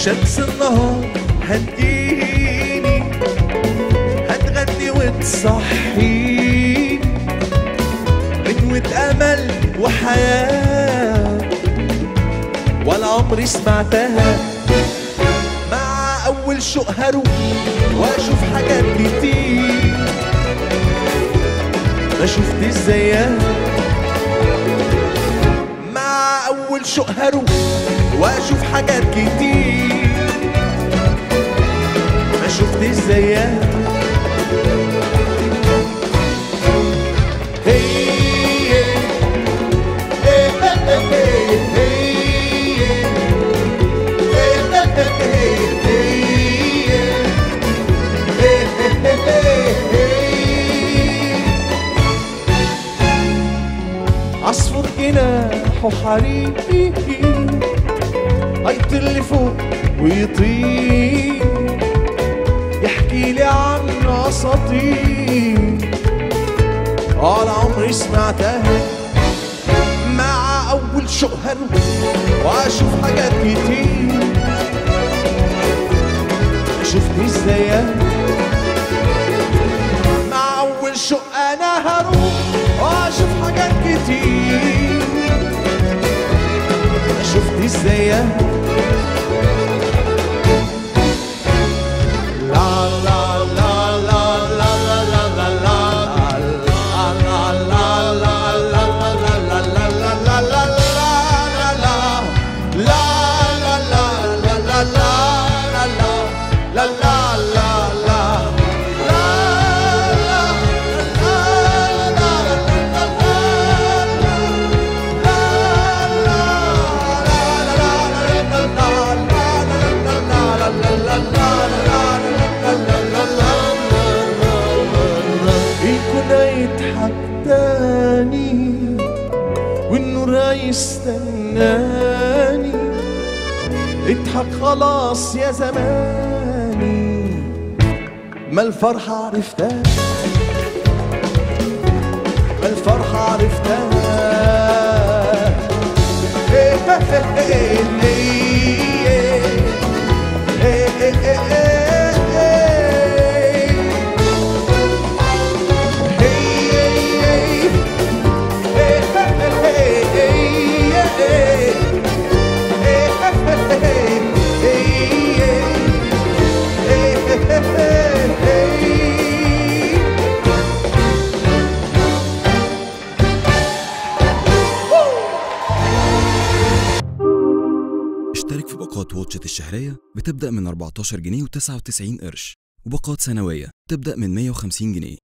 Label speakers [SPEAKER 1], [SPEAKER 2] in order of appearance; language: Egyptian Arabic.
[SPEAKER 1] شمس النهار هتجيني هتغني وتصحيني غنوة أمل وحياة ولا عمري سمعتها مع أول شوق هروح وأشوف حاجات كتير ما شفتش زيها مع أول شوق هروح وأشوف حاجات كتير ما شفتش زيها هي عصفور جناحه حريقي هيطير لفوق ويطير يحكي لي عن اساطير على عمري سمعتها مع اول شوق هروح واشوف حاجات كتير شفتني زيها مع اول شوق انا هروح واشوف حاجات كتير شفتني زيها لا لا لا لا لا لا لا يكون يضحك تاني والنور يستناني اضحك خلاص يا زماني ما الفرحة عرفتها ما الفرحة عرفتها إيه إيه إيه إيه إيه إيه إيه
[SPEAKER 2] اشترك في باقات واتشت الشهرية بتبدأ من 14 جنيه و99 قرش وباقات سنوية تبدأ من 150 جنيه